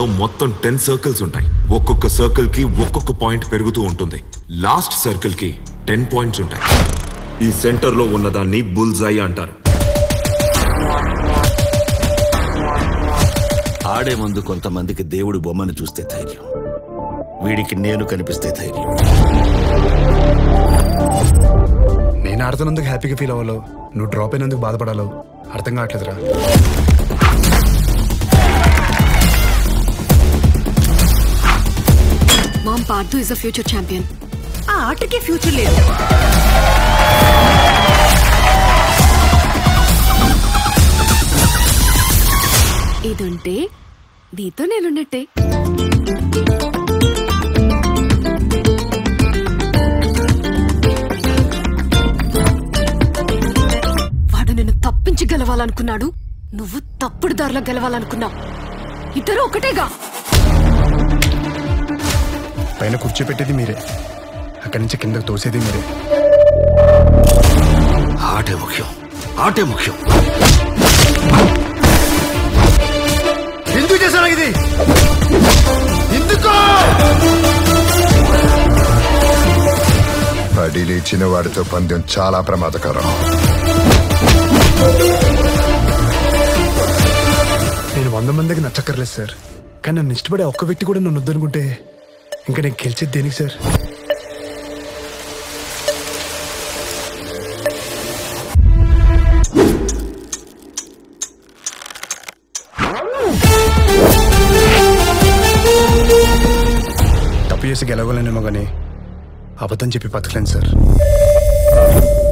మొత్తం ten circles ఉంటాయి ఒక్కొక్క సర్కిల్ కి ఒక్కొక్క పాయింట్ పెరుగుతూ ఉంటుంది లాస్ట్ సర్కిల్ కి టెన్ పాయింట్స్ ఉంటాయి ఈ సెంటర్ లో ఉన్నదాన్ని బుల్జాయి అంటారు ఆడే ముందు కొంతమందికి దేవుడి బొమ్మను చూస్తే ధైర్యం వీడికి నేను కనిపిస్తే ధైర్యం నేను ఆడుతున్నందుకు హ్యాపీగా ఫీల్ అవ్వాలో నువ్వు డ్రాప్ అయినందుకు బాధపడాలో అర్థం కావట్లేదురా మామ్ Parthu is a future champion ఆ ఆటకే ఫ్యూచర్ లేదు ఇదుంటే నీతో నేనున్నట్టే వాడు నిన్ను తప్పించి గెలవాలనుకున్నాడు నువ్వు తప్పుడు దారిలో గెలవాలనుకున్నావు ఇద్దరు ఒకటేగా పైన కూర్చోపెట్టేది మీరే అక్కడి నుంచి కిందకు తోసేది మీరే ఆటే ముఖ్యం ఆటే ముఖ్యం ఎందుకు చేశారు ఇది ఎందుకు పడి లేచిన వాడితో పందెం చాలా ప్రమాదకరం నేను వంద మందికి నచ్చక్కర్లేదు సార్ కానీ నన్ను ఇష్టపడే ఒక్క వ్యక్తి కూడా నన్ను వద్దనుకుంటే ఇంకా నేను గెలిచేది దేనికి సార్ తప్పు చేసి గెలవలేనేమో కానీ అబద్ధం చెప్పి బతకలేను సార్